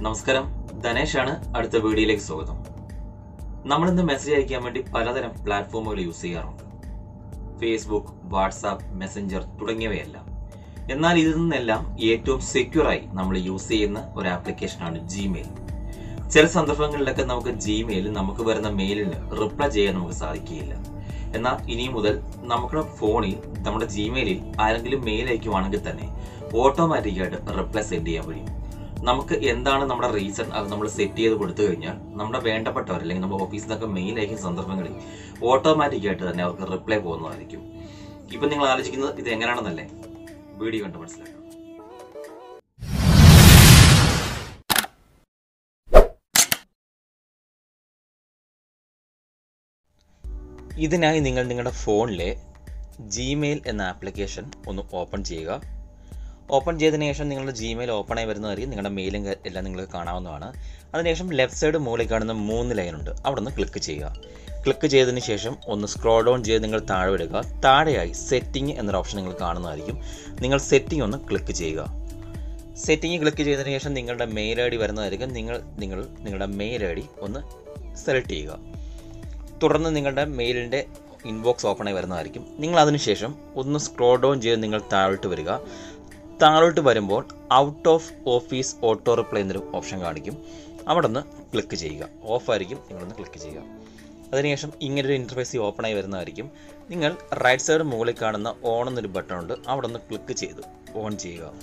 നമസ്കാരം ധനേഷാണ് അടുത്ത വീഡിയോയിലേക്ക് സ്വാഗതം നമ്മൾ ഇന്ന് മെസ്സേജ് അയക്കാൻ വേണ്ടി പലതരം പ്ലാറ്റ്ഫോമുകൾ യൂസ് ചെയ്യാറുണ്ട് ഫേസ്ബുക്ക് വാട്സാപ്പ് മെസ്സഞ്ചർ തുടങ്ങിയവയെല്ലാം എന്നാൽ ഇതിൽ നിന്നെല്ലാം ഏറ്റവും സെക്യൂറായി നമ്മൾ യൂസ് ചെയ്യുന്ന ഒരു ആപ്ലിക്കേഷനാണ് ജിമെയിൽ ചില സന്ദർഭങ്ങളിലൊക്കെ നമുക്ക് ജിമെയിൽ നമുക്ക് വരുന്ന മെയിലിന് റിപ്ലൈ ചെയ്യാൻ നമുക്ക് സാധിക്കുകയില്ല എന്നാൽ ഇനി മുതൽ നമ്മുടെ ഫോണിൽ നമ്മുടെ ജിമെയിലിൽ ആരെങ്കിലും മെയിൽ അയക്കുവാണെങ്കിൽ തന്നെ ഓട്ടോമാറ്റിക്കായിട്ട് റിപ്ലൈ സെൻഡ് ചെയ്യാൻ കഴിയും നമുക്ക് എന്താണ് നമ്മുടെ റീസൺ അത് നമ്മൾ സെറ്റ് ചെയ്ത് കൊടുത്തു കഴിഞ്ഞാൽ നമ്മുടെ വേണ്ടപ്പെട്ടവർ അല്ലെങ്കിൽ നമ്മുടെ ഓഫീസിൽ നിന്നൊക്കെ മെയിൽ അയക്കുന്ന സന്ദർഭങ്ങളിൽ ഓട്ടോമാറ്റിക്കായിട്ട് തന്നെ അവർക്ക് റിപ്ലൈ പോകുന്നതായിരിക്കും ഇപ്പം നിങ്ങൾ ആലോചിക്കുന്നത് ഇത് എങ്ങനെയാണെന്നല്ലേ വീഡിയോ കണ്ട് മനസ്സിലാക്കാം ഇതിനായി നിങ്ങൾ നിങ്ങളുടെ ഫോണിലെ ജിമെയിൽ എന്ന ആപ്ലിക്കേഷൻ ഒന്ന് ഓപ്പൺ ചെയ്യുക ഓപ്പൺ ചെയ്തതിന് ശേഷം നിങ്ങളുടെ ജിമെയിൽ ഓപ്പൺ ആയി വരുന്നതായിരിക്കും നിങ്ങളുടെ മെയിലും ക- എല്ലാം നിങ്ങൾക്ക് കാണാവുന്നതാണ് അതിനുശേഷം ലെഫ്റ്റ് സൈഡ് മുകളിൽ കാണുന്ന മൂന്ന് ലൈൻ ഉണ്ട് അവിടെ നിന്ന് ക്ലിക്ക് ചെയ്യുക ക്ലിക്ക് ചെയ്തതിന് ശേഷം ഒന്ന് സ്ക്രോൾ ഡൗൺ ചെയ്ത് നിങ്ങൾ താഴെ വിടുക താഴെയായി സെറ്റിംഗ് എന്നൊരു ഓപ്ഷൻ നിങ്ങൾ കാണുന്നതായിരിക്കും നിങ്ങൾ സെറ്റിംഗ് ഒന്ന് ക്ലിക്ക് ചെയ്യുക സെറ്റിംഗ് ക്ലിക്ക് ചെയ്തതിന് ശേഷം നിങ്ങളുടെ മെയിൽ ഐ ഡി വരുന്നതായിരിക്കും നിങ്ങൾ നിങ്ങൾ നിങ്ങളുടെ മെയിൽ ഐ ഡി ഒന്ന് സെലക്ട് ചെയ്യുക തുടർന്ന് നിങ്ങളുടെ മെയിലിൻ്റെ ഇൻബോക്സ് ഓപ്പൺ ആയി വരുന്നതായിരിക്കും നിങ്ങൾ അതിനുശേഷം ഒന്ന് സ്ക്രോൾ ഡൗൺ ചെയ്ത് നിങ്ങൾ താഴോട്ട് വരിക താഴോട്ട് വരുമ്പോൾ out of office auto reply എന്നൊരു ഓപ്ഷൻ കാണിക്കും അവിടെ നിന്ന് ക്ലിക്ക് ചെയ്യുക ഓഫ് ആയിരിക്കും നിങ്ങളൊന്ന് ക്ലിക്ക് ചെയ്യുക അതിനുശേഷം ഇങ്ങനൊരു ഇൻ്റർഫേസ് ഓപ്പൺ ആയി വരുന്നതായിരിക്കും നിങ്ങൾ റൈറ്റ് സൈഡ് മുകളിൽ കാണുന്ന ഓൺ എന്നൊരു ബട്ടൺ ഉണ്ട് അവിടെ നിന്ന് ക്ലിക്ക് ചെയ്ത് ഓൺ ചെയ്യുക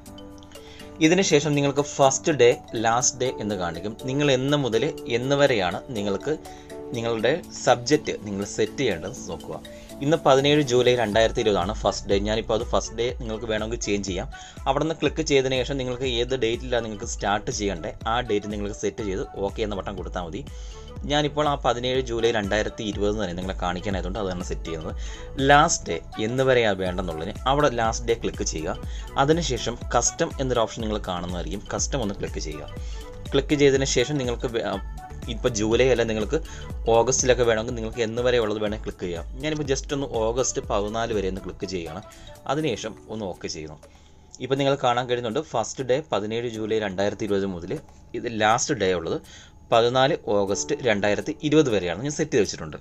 ഇതിനുശേഷം നിങ്ങൾക്ക് ഫസ്റ്റ് ഡേ ലാസ്റ്റ് ഡേ എന്ന് കാണിക്കും നിങ്ങൾ എന്ന് മുതൽ എന്ന് വരെയാണ് നിങ്ങൾക്ക് നിങ്ങളുടെ സബ്ജക്റ്റ് നിങ്ങൾ സെറ്റ് ചെയ്യേണ്ടത് നോക്കുക ഇന്ന് പതിനേഴ് ജൂലൈ രണ്ടായിരത്തി ഇരുപതാണ് ഫസ്റ്റ് ഡേ ഞാനിപ്പോൾ അത് ഫസ്റ്റ് ഡേ നിങ്ങൾക്ക് വേണമെങ്കിൽ ചേഞ്ച് ചെയ്യാം അവിടെ നിന്ന് ക്ലിക്ക് ചെയ്തതിന് ശേഷം നിങ്ങൾക്ക് ഏത് ഡേറ്റിലാണ് നിങ്ങൾക്ക് സ്റ്റാർട്ട് ചെയ്യേണ്ടത് ആ ഡേറ്റ് നിങ്ങൾക്ക് സെറ്റ് ചെയ്ത് ഓക്കെ എന്ന ബട്ടൺ കൊടുത്താൽ മതി ഞാനിപ്പോൾ ആ പതിനേഴ് ജൂലൈ രണ്ടായിരത്തി ഇരുപത് തന്നെ നിങ്ങളെ കാണിക്കാനായതുകൊണ്ട് അതാണ് സെറ്റ് ചെയ്യുന്നത് ലാസ്റ്റ് ഡേ എന്ന് വരെയാണ് വേണ്ടെന്നുള്ളതിന് അവിടെ ലാസ്റ്റ് ഡേ ക്ലിക്ക് ചെയ്യുക അതിനുശേഷം കസ്റ്റം എന്നൊരു ഓപ്ഷൻ നിങ്ങൾ കാണുന്നതായിരിക്കും കസ്റ്റം ഒന്ന് ക്ലിക്ക് ചെയ്യുക ക്ലിക്ക് ചെയ്തതിന് ശേഷം നിങ്ങൾക്ക് ഇപ്പോൾ ജൂലൈ അല്ല നിങ്ങൾക്ക് ഓഗസ്റ്റിലൊക്കെ വേണമെങ്കിൽ നിങ്ങൾക്ക് എന്ന് വരെ ഉള്ളത് വേണമെങ്കിൽ ക്ലിക്ക് ചെയ്യാം ഞാനിപ്പോൾ ജസ്റ്റ് ഒന്ന് ഓഗസ്റ്റ് പതിനാല് വരെ ഒന്ന് ക്ലിക്ക് ചെയ്യുകയാണ് അതിനുശേഷം ഒന്ന് ഓക്കെ ചെയ്യുന്നു ഇപ്പോൾ നിങ്ങൾ കാണാൻ കഴിയുന്നുണ്ട് ഫസ്റ്റ് ഡേ പതിനേഴ് ജൂലൈ രണ്ടായിരത്തി ഇരുപത് മുതൽ ഇത് ലാസ്റ്റ് ഡേ ഉള്ളത് പതിനാല് ഓഗസ്റ്റ് രണ്ടായിരത്തി ഇരുപത് വരെയാണ് ഞാൻ സെറ്റ് ചെയ്ത് വെച്ചിട്ടുണ്ട്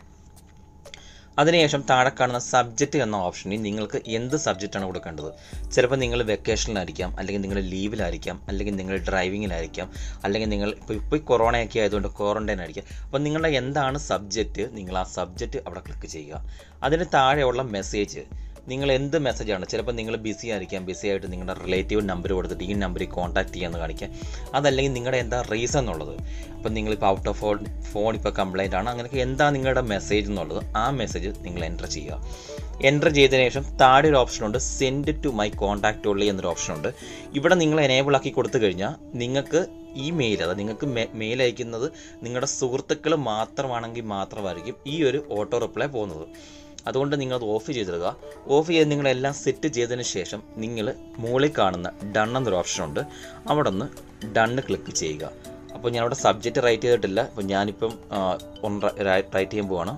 അതിനുശേഷം താഴെ കാണുന്ന സബ്ജക്റ്റ് എന്ന ഓപ്ഷനിൽ നിങ്ങൾക്ക് എന്ത് സബ്ജക്റ്റാണ് കൊടുക്കേണ്ടത് ചിലപ്പോൾ നിങ്ങൾ വെക്കേഷനിലായിരിക്കാം അല്ലെങ്കിൽ നിങ്ങൾ ലീവിലായിരിക്കാം അല്ലെങ്കിൽ നിങ്ങൾ ഡ്രൈവിങ്ങിലായിരിക്കാം അല്ലെങ്കിൽ നിങ്ങൾ ഇപ്പോൾ ഇപ്പോൾ കൊറോണയൊക്കെ ആയതുകൊണ്ട് ക്വാറൻറ്റൈൻ ആയിരിക്കാം അപ്പോൾ നിങ്ങളുടെ എന്താണ് സബ്ജക്റ്റ് നിങ്ങൾ ആ സബ്ജക്റ്റ് അവിടെ ക്ലിക്ക് ചെയ്യുക അതിന് താഴെയുള്ള മെസ്സേജ് നിങ്ങൾ എന്ത് മെസ്സേജാണ് ചിലപ്പോൾ നിങ്ങൾ ബിസി ആയിരിക്കാം ബിസി ആയിട്ട് നിങ്ങളുടെ റിലേറ്റീവ് നമ്പർ കൊടുത്തിട്ട് ഈ നമ്പറിൽ കോൺടാക്ട് ചെയ്യാമെന്ന് കാണിക്കാം അതല്ലെങ്കിൽ നിങ്ങളുടെ എന്താ റീസൺ എന്നുള്ളത് അപ്പം നിങ്ങളിപ്പോൾ ഔട്ട് ഓഫ് ഫോൺ ഫോൺ ഇപ്പോൾ കംപ്ലൈൻ്റ് ആണ് അങ്ങനെയൊക്കെ എന്താ നിങ്ങളുടെ മെസ്സേജ് എന്നുള്ളത് ആ മെസ്സേജ് നിങ്ങൾ എൻ്റർ ചെയ്യുക എൻ്റർ ചെയ്തതിന് ശേഷം താഴെ ഒരു ഓപ്ഷൻ ഉണ്ട് സെൻഡ് ടു മൈ കോൺടാക്റ്റ് ഉള്ളി എന്നൊരു ഓപ്ഷൻ ഉണ്ട് ഇവിടെ നിങ്ങൾ എനേബിൾ ആക്കി കൊടുത്തു കഴിഞ്ഞാൽ നിങ്ങൾക്ക് ഈ മെയിൽ അതായത് നിങ്ങൾക്ക് മെയിൽ അയക്കുന്നത് നിങ്ങളുടെ സുഹൃത്തുക്കൾ മാത്രമാണെങ്കിൽ മാത്രമായിരിക്കും ഈ ഒരു ഓട്ടോ റിപ്ലൈ പോകുന്നത് അതുകൊണ്ട് നിങ്ങൾ അത് ഓഫ് ചെയ്തിടുക ഓഫ് ചെയ്ത് നിങ്ങളെല്ലാം സെറ്റ് ചെയ്തതിന് ശേഷം നിങ്ങൾ മുകളിൽ കാണുന്ന ഡൺ എന്നൊരു ഓപ്ഷൻ ഉണ്ട് അവിടെ നിന്ന് ഡണ്ണ് ക്ലിക്ക് ചെയ്യുക അപ്പോൾ ഞാനവിടെ സബ്ജക്റ്റ് റൈറ്റ് ചെയ്തിട്ടില്ല അപ്പോൾ ഞാനിപ്പം ആ, ഒന്ന് റൈറ്റ് ചെയ്യാൻ പോവാണ്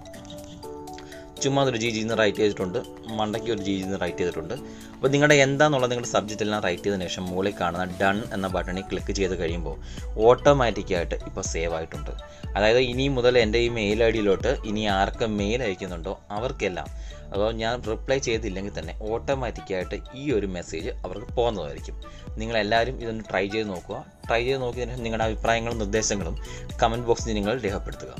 ചുമ്മാ ഒരു ജി ജിന്ന് റൈറ്റ് ചെയ്തിട്ടുണ്ട് മണ്ടയ്ക്ക് ഒരു ജി ജിന്ന് റൈറ്റ് ചെയ്തിട്ടുണ്ട് അപ്പോൾ നിങ്ങളുടെ എന്താണെന്നുള്ളത് നിങ്ങളുടെ സബ്ജക്റ്റ് എല്ലാം റൈറ്റ് ചെയ്തതിന് ശേഷം മുകളിൽ കാണുന്ന ഡൺ എന്ന ബട്ടണിൽ ക്ലിക്ക് ചെയ്ത് കഴിയുമ്പോൾ ഓട്ടോമാറ്റിക്കായിട്ട് ഇപ്പോൾ സേവ് ആയിട്ടുണ്ട് അതായത് ഇനി മുതൽ എൻ്റെ ഈ മെയിൽ ഐ ഡിയിലോട്ട് ഇനി ആർക്ക് മെയിൽ അയക്കുന്നുണ്ടോ അവർക്കെല്ലാം അതോ ഞാൻ റിപ്ലൈ ചെയ്തില്ലെങ്കിൽ തന്നെ ഓട്ടോമാറ്റിക്കായിട്ട് ഈ ഒരു മെസ്സേജ് അവർക്ക് പോകുന്നതായിരിക്കും നിങ്ങളെല്ലാവരും ഇതൊന്ന് ട്രൈ ചെയ്ത് നോക്കുക ട്രൈ ചെയ്ത് നോക്കിയതിന് ശേഷം നിങ്ങളുടെ അഭിപ്രായങ്ങളും നിർദ്ദേശങ്ങളും കമൻറ്റ് ബോക്സിൽ നിങ്ങൾ രേഖപ്പെടുത്തുക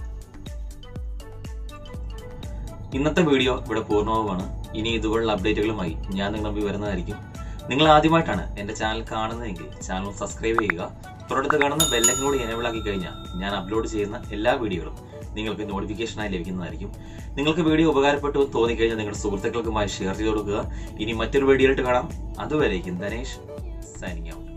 ഇന്നത്തെ വീഡിയോ ഇവിടെ പൂർണ്ണവുമാണ് ഇനി ഇതുപോലുള്ള അപ്ഡേറ്റുകളുമായി ഞാൻ നിങ്ങളുടെ മുമ്പിൽ വരുന്നതായിരിക്കും നിങ്ങൾ ആദ്യമായിട്ടാണ് എൻ്റെ ചാനൽ കാണുന്നതെങ്കിൽ ചാനൽ സബ്സ്ക്രൈബ് ചെയ്യുക തൊട്ടടുത്ത് കാണുന്ന ബെല്ലൈക്കനോട് എനേബിൾ ആക്കി കഴിഞ്ഞാൽ ഞാൻ അപ്ലോഡ് ചെയ്യുന്ന എല്ലാ വീഡിയോകളും നിങ്ങൾക്ക് നോട്ടിഫിക്കേഷനായി ലഭിക്കുന്നതായിരിക്കും നിങ്ങൾക്ക് വീഡിയോ ഉപകാരപ്പെട്ടു എന്ന് തോന്നിക്കഴിഞ്ഞാൽ നിങ്ങളുടെ സുഹൃത്തുക്കൾക്കുമായി ഷെയർ ചെയ്ത് കൊടുക്കുക ഇനി മറ്റൊരു വീഡിയോയിലിട്ട് കാണാം അതുവരേക്കും ധനേഷ് സൈനിങ് ഔട്ട്